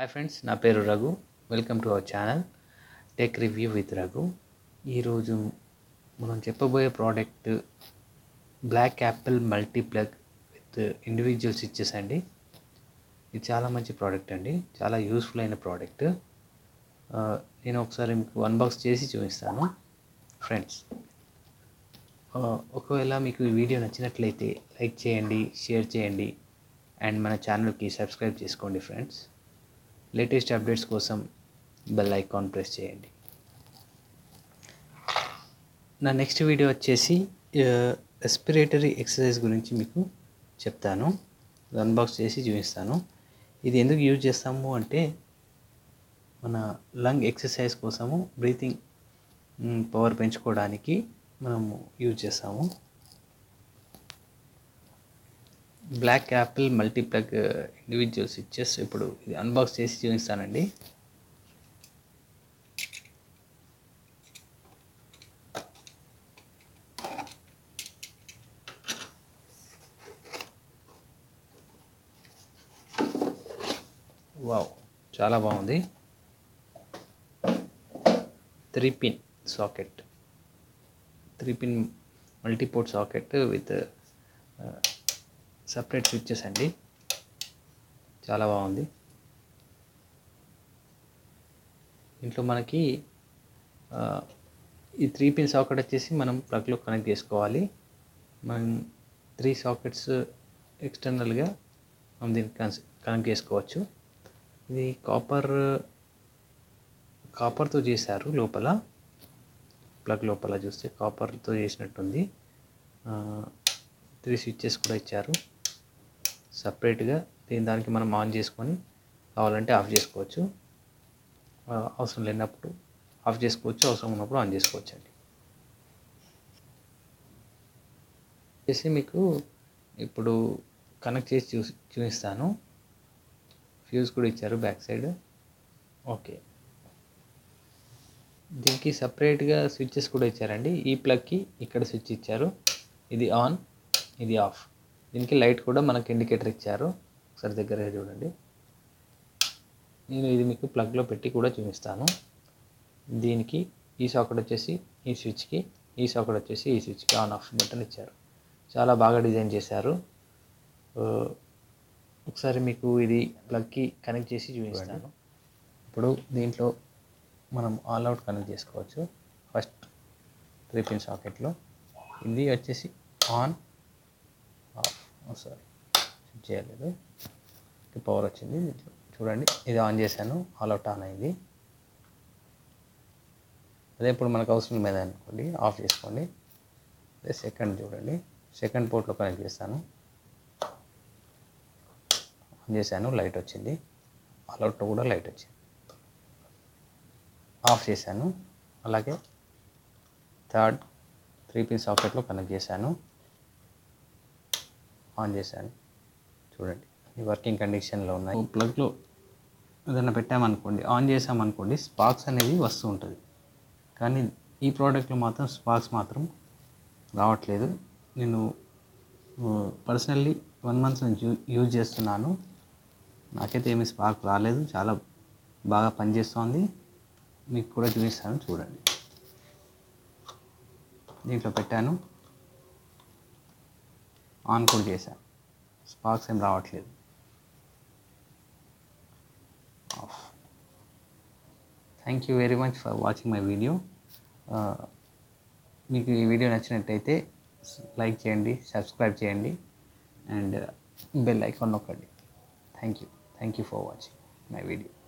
hi friends నా పేరు Raghu welcome to our channel tech review with Raghu ఈరోజు మనం చెప్పబోయే product Black Apple multiplug with individual switches అండి ఇది చాలా మంచి ప్రోడక్ట్ అండి చాలా యూస్ఫుల్ అయిన ప్రోడక్ట్ నేను ఒకసారి మీకు అన్బాక్స్ చేసి చూపిస్తాను ఫ్రెండ్స్ ఒకవేళ మీకు ఈ వీడియో నచ్చినట్లయితే లైక్ చేయండి షేర్ చేయండి అండ్ మన ఛానల్కి సబ్స్క్రైబ్ చేసుకోండి ఫ్రెండ్స్ లేటెస్ట్ అప్డేట్స్ కోసం బెల్ ఐకాన్ ప్రెస్ చేయండి నా నెక్స్ట్ వీడియో వచ్చేసి రెస్పిరేటరీ ఎక్సర్సైజ్ గురించి మీకు చెప్తాను అన్బాక్స్ చేసి చూపిస్తాను ఇది ఎందుకు యూజ్ చేస్తాము అంటే మన లంగ్ ఎక్సర్సైజ్ కోసము బ్రీతింగ్ పవర్ పెంచుకోవడానికి మనము యూజ్ చేస్తాము Black Apple multiplug individual switches ఇప్పుడు ఇది అన్బాక్స్ చేసి చూపిస్తానండి వావ్ చాలా బాగుంది three pin socket three pin multiport socket with separate switches అండి చాలా బాగుంది ఇంట్లో మనకి ఈ త్రీ పిన్ సాకెట్ వచ్చేసి మనం ప్లగ్లో కనెక్ట్ చేసుకోవాలి మనం త్రీ సాకెట్స్ ఎక్స్టర్నల్గా మనం దీనికి కనెక్ట్ చేసుకోవచ్చు ఇది కాపర్ కాపర్తో చేశారు లోపల ప్లగ్ లోపల చూస్తే కాపర్తో చేసినట్టుంది త్రీ స్విచ్చెస్ కూడా ఇచ్చారు సపరేట్గా దీని దానికి మనం ఆన్ చేసుకొని కావాలంటే ఆఫ్ చేసుకోవచ్చు అవసరం లేనప్పుడు ఆఫ్ చేసుకోవచ్చు అవసరం ఉన్నప్పుడు ఆన్ చేసుకోవచ్చు అండి చేసి మీకు ఇప్పుడు కనెక్ట్ చేసి చూ చూపిస్తాను ఫ్యూజ్ కూడా ఇచ్చారు బ్యాక్ సైడ్ ఓకే దీనికి సపరేట్గా స్విచ్చెస్ కూడా ఇచ్చారండి ఈ ప్లగ్కి ఇక్కడ స్విచ్ ఇచ్చారు ఇది ఆన్ ఇది ఆఫ్ దీనికి లైట్ కూడా మనకి ఇండికేటర్ ఇచ్చారు ఒకసారి దగ్గరగా చూడండి నేను ఇది మీకు ప్లగ్లో పెట్టి కూడా చూపిస్తాను దీనికి ఈ సాకెట్ వచ్చేసి ఈ స్విచ్కి ఈ సాకెట్ వచ్చేసి ఈ స్విచ్కి ఆన్ ఆఫ్ బటన్ ఇచ్చారు చాలా బాగా డిజైన్ చేశారు ఒకసారి మీకు ఇది ప్లగ్కి కనెక్ట్ చేసి చూపిస్తాను ఇప్పుడు దీంట్లో మనం ఆల్ అవుట్ కనెక్ట్ చేసుకోవచ్చు ఫస్ట్ త్రీ పిన్ సాకెట్లో ఇది వచ్చేసి ఆన్ ఆఫ్ సారీ చేయలేదు పవర్ వచ్చింది చూడండి ఇది ఆన్ చేశాను ఆల్ అవుట్ ఆన్ అయింది అదే ఇప్పుడు మనకు అవసరం మీద అనుకోండి ఆఫ్ చేసుకోండి అదే సెకండ్ చూడండి సెకండ్ పోర్ట్లో కనెక్ట్ చేస్తాను ఆన్ చేశాను లైట్ వచ్చింది ఆల్ అవుట్లో కూడా లైట్ వచ్చింది ఆఫ్ చేశాను అలాగే థర్డ్ త్రీ పిన్ సాకెట్లో కనెక్ట్ చేశాను ఆన్ చేశాను చూడండి ఈ వర్కింగ్ కండిషన్లో ఉన్నాయి ప్లగ్లో ఏదైనా పెట్టామనుకోండి ఆన్ చేసామనుకోండి స్పార్క్స్ అనేది వస్తూ ఉంటుంది కానీ ఈ ప్రోడక్ట్లో మాత్రం స్పార్క్స్ మాత్రం రావట్లేదు నేను పర్సనల్లీ వన్ మంత్ నుంచి యూజ్ చేస్తున్నాను నాకైతే ఏమీ స్పార్క్ రాలేదు చాలా బాగా పనిచేస్తోంది మీకు కూడా చూపిస్తాను చూడండి దీంట్లో పెట్టాను ఆన్ కూడా చేశాను స్పార్క్స్ ఏం రావట్లేదు off thank you very much for watching my video మీకు ఈ వీడియో నచ్చినట్టయితే లైక్ చేయండి సబ్స్క్రైబ్ చేయండి అండ్ బెల్ ఐకాన్ నొక్కండి thank you thank you for watching my video